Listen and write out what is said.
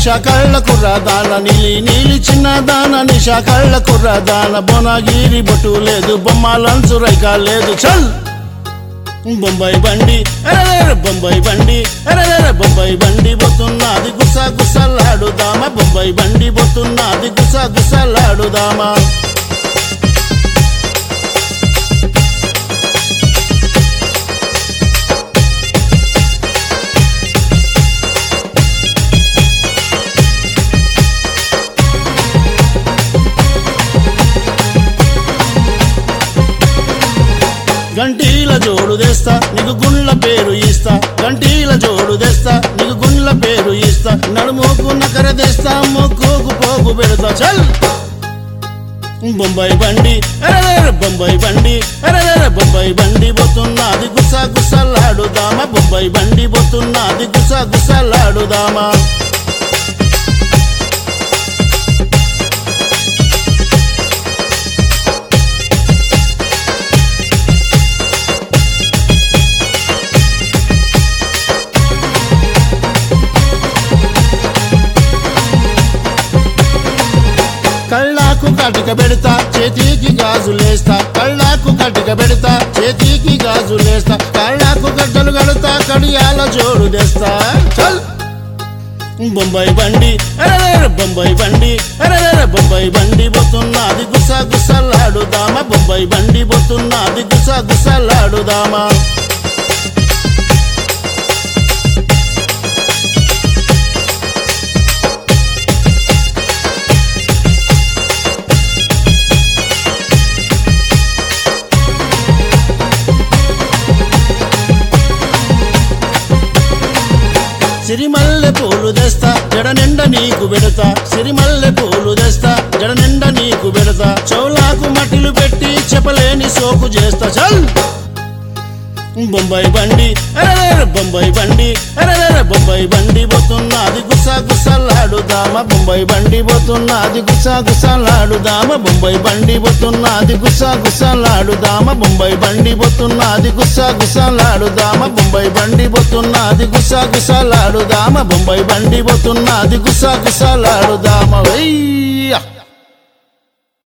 నిషా కళ్ళ కుర్రదాన నీలి నీలి చిన్న దాన నిషా కళ్ళ కుర్రదాన బొనగిరి బొట్టు లేదు బొమ్మలంచు రైక లేదు చల్ బొంబాయి బండి అరెరెర బొంబాయి బండి అరెరెర బొంబాయి బండి పోతున్నది గుస గుసలాడుదామా బొంబాయి బండి పోతున్నది గుస గుసలాడుదామా గంటీల జోడు తెస్తా నీకు గుండ్ల పేరు ఇస్తా గంటీల జోడు తెస్తా నీకు గుండ్ల పేరు ఇస్తా నడుమోకు నకర తెస్తా మొక్కుకు పోగు పెడతా చల్ బొంబాయి బండి అరెరెర బొంబాయి బండి అరెరెర బొంబాయి బండి పోతున్నది గుస గుసలాడుదామా బొంబాయి బండి పోతున్నది గుస గుసలాడుదామా కళ్ళాకు కటిక పెడతా చేతికి గాజులేస్తా కళ్ళాకు కటిక పెడతా చేతికి గాజులేస్తా కళ్ళాకు గడ్డలు కడతా కడియాల జోడు తెస్తా చల్ బొంబాయి బండి అరెరెర బొంబాయి బండి అరెరెర బొంబాయి బండి పోతున్నది గుస గుసలాడుదామా బొంబాయి బండి పోతున్నది గుస గుసలాడుదామా సిరిమల్లె పూలు తెస్తా జడ నిండా నీకు పెడతా సిరిమల్లె పూలు తెస్తా జడ నిండా నీకు పెడతా చౌలాకు మట్టిలు పెట్టి చెప్పలేని సోకు చేస్తా చల్ బొంబాయి బండి అరెరెర బొంబాయి బండి అరెరెర బొంబాయి బండి పోతున్నది గుస గుసలాడుదామా బొంబాయి బండి పోతున్నది గుస గుసలాడుదామా బొంబాయి బండి పోతున్నది గుస గుసలాడుదామా బొంబాయి బండి పోతున్నది గుస గుసలాడుదామా బొంబాయి బండి పోతున్నది గుస గుసలాడుదామా బొంబాయి బండి పోతున్నది గుస గుసలాడుదామా వెయ్యి